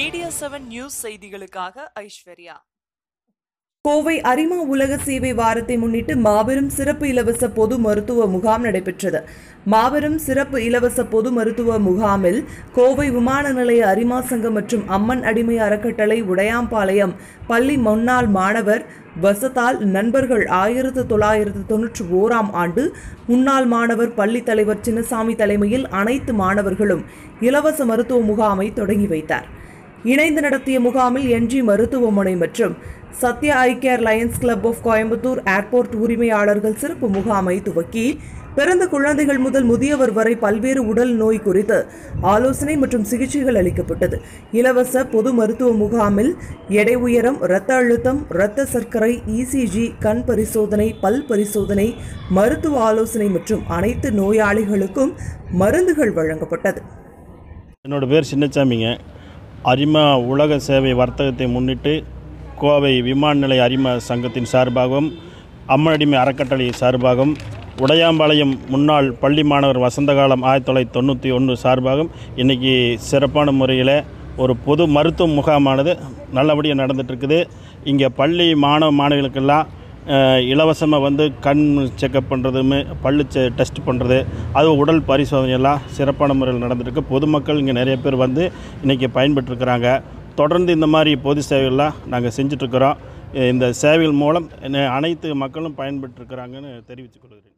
media seven news செய்திகளுக்காக ஐஸ்வர்யா கோவை அரிமா உலக சேவை வாரத்தை முன்னிட்டு மாபெரும் சிறப்பு இலவச பொது மருத்துவ முகாம் நடைபெற்றது மாபெரும் சிறப்பு இலவச பொது மருத்துவ முகாமில் கோவை விமான நிலைய அரிமா சங்கம் மற்றும் அம்மன் அடிமை அறக்கட்டளை உடையாம்பாளையம் பள்ளி முன்னாள் மாணவர் வசத்தால் நண்பர்கள் ஆயிரத்து தொள்ளாயிரத்து தொன்னூற்றி ஓராம் ஆண்டு முன்னாள் மாணவர் பள்ளி தலைவர் சின்னசாமி தலைமையில் அனைத்து மாணவர்களும் இலவச மருத்துவ முகாமை தொடங்கி வைத்தார் இணைந்து நடத்திய முகாமில் என்ஜி மருத்துவமனை மற்றும் Sathya eye care lions club of Coimbatore airport உரிமையாளர்கள் சிறப்பு முகாமை துவக்கி பிறந்த குழந்தைகள் முதல் முதியவர் வரை பல்வேறு உடல் நோய் குறித்து ஆலோசனை மற்றும் சிகிச்சைகள் அளிக்கப்பட்டது இலவச பொது மருத்துவ முகாமில் எடை உயரம் இரத்த அழுத்தம் இரத்த சர்க்கரை இசிஜி கண் பரிசோதனை பல் பரிசோதனை மருத்துவ ஆலோசனை மற்றும் அனைத்து நோயாளிகளுக்கும் மருந்துகள் வழங்கப்பட்டது என்னோடய பேர் சின்னசாமிங்க அரிமா உலக சேவை வர்த்தகத்தை முன்னிட்டு கோவை விமான நிலைய அரிமா சங்கத்தின் சார்பாகவும் அம்மனடிமை அறக்கட்டளை சார்பாகவும் உடையாம்பாளையம் முன்னாள் பள்ளி மாணவர் வசந்தகாலம் ஆயிரத்தி தொள்ளாயிரத்தி தொண்ணூற்றி ஒன்று சார்பாகவும் இன்றைக்கி சிறப்பான முறையில் ஒரு பொது மருத்துவ முகாமானது நல்லபடியாக நடந்துகிட்ருக்குது இங்கே பள்ளி மாணவ மாணவிகளுக்கெல்லாம் இலவசமாக வந்து கண் செக்கப் பண்ணுறதுமே பல்லு செ டெஸ்ட் பண்ணுறது அது உடல் பரிசோதனை எல்லாம் சிறப்பான முறையில் நடந்துருக்கு பொதுமக்கள் இங்கே நிறைய பேர் வந்து இன்றைக்கி பயன்பெற்றிருக்கிறாங்க தொடர்ந்து இந்த மாதிரி பொது சேவைகள்லாம் நாங்கள் செஞ்சிட்ருக்கிறோம் இந்த சேவைகள் மூலம் அனைத்து மக்களும் பயன்பெற்றிருக்கிறாங்கன்னு தெரிவித்துக் கொள்கிறேன்